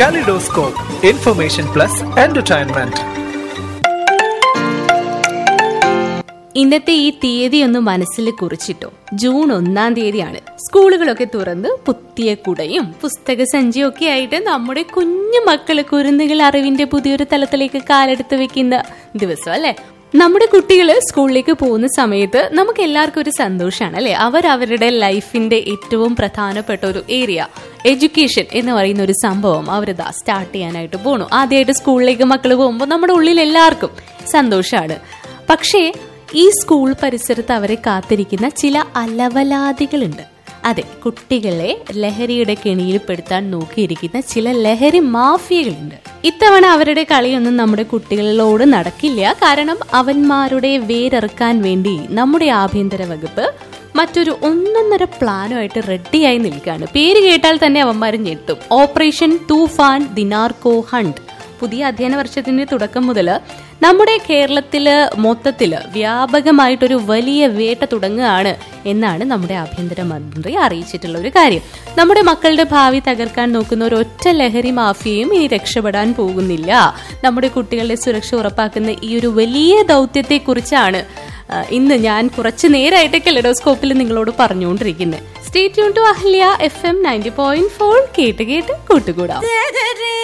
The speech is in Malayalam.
Kaleidoscope, information plus entertainment. ഇന്നത്തെ ഈ തീയതി ഒന്ന് മനസ്സിൽ കുറിച്ചിട്ടോ ജൂൺ ഒന്നാം തീയതിയാണ് സ്കൂളുകളൊക്കെ തുറന്ന് പുത്തിയ കുടയും പുസ്തക സഞ്ചിയും ഒക്കെ ആയിട്ട് നമ്മുടെ കുഞ്ഞു മക്കള് കുരുന്നുകൾ അറിവിന്റെ പുതിയൊരു തലത്തിലേക്ക് കാലെടുത്ത് വെക്കുന്ന ദിവസം അല്ലെ നമ്മുടെ കുട്ടികൾ സ്കൂളിലേക്ക് പോകുന്ന സമയത്ത് നമുക്ക് എല്ലാവർക്കും ഒരു സന്തോഷമാണ് അല്ലെ അവർ അവരുടെ ലൈഫിന്റെ ഏറ്റവും പ്രധാനപ്പെട്ട ഒരു ഏരിയ എഡ്യൂക്കേഷൻ എന്ന് പറയുന്ന ഒരു സംഭവം അവരിതാ സ്റ്റാർട്ട് ചെയ്യാനായിട്ട് പോണു ആദ്യമായിട്ട് സ്കൂളിലേക്ക് മക്കൾ പോകുമ്പോൾ നമ്മുടെ ഉള്ളിൽ എല്ലാവർക്കും സന്തോഷമാണ് പക്ഷേ ഈ സ്കൂൾ പരിസരത്ത് അവരെ കാത്തിരിക്കുന്ന ചില അലവലാദികളുണ്ട് അതെ കുട്ടികളെ ലഹരിയുടെ കെണിയിൽപ്പെടുത്താൻ നോക്കിയിരിക്കുന്ന ചില ലഹരി മാഫിയകളുണ്ട് ഇത്തവണ അവരുടെ കളിയൊന്നും നമ്മുടെ കുട്ടികളോട് നടക്കില്ല കാരണം അവന്മാരുടെ വേരറുക്കാൻ വേണ്ടി നമ്മുടെ ആഭ്യന്തര വകുപ്പ് മറ്റൊരു ഒന്നൊന്നര പ്ലാനുമായിട്ട് റെഡിയായി നിൽക്കുകയാണ് പേര് കേട്ടാൽ തന്നെ അവന്മാർ ഞെട്ടും ഓപ്പറേഷൻ തൂഫാൻ ദിനാർക്കോ ഹണ്ട് പുതിയ അധ്യയന വർഷത്തിന്റെ തുടക്കം മുതൽ നമ്മുടെ കേരളത്തില് മൊത്തത്തില് വ്യാപകമായിട്ടൊരു വലിയ വേട്ട തുടങ്ങുകയാണ് എന്നാണ് നമ്മുടെ ആഭ്യന്തരമന്ത്രി അറിയിച്ചിട്ടുള്ള ഒരു കാര്യം നമ്മുടെ മക്കളുടെ ഭാവി തകർക്കാൻ നോക്കുന്ന ഒരു ഒറ്റ ലഹരി മാഫിയയും ഇനി രക്ഷപ്പെടാൻ പോകുന്നില്ല നമ്മുടെ കുട്ടികളുടെ സുരക്ഷ ഉറപ്പാക്കുന്ന ഈ ഒരു വലിയ ദൗത്യത്തെ കുറിച്ചാണ് ഇന്ന് ഞാൻ കുറച്ചു നേരമായിട്ട് കെലഡോസ്കോപ്പിൽ നിങ്ങളോട് പറഞ്ഞുകൊണ്ടിരിക്കുന്നത് സ്റ്റേ ട്യൂൺ ടു അഹ്ലിയ എഫ് എം നയൻറ്റി പോയിന്റ് ഫോർ കേട്ട് കേട്ട് കൂട്ടുകൂടാം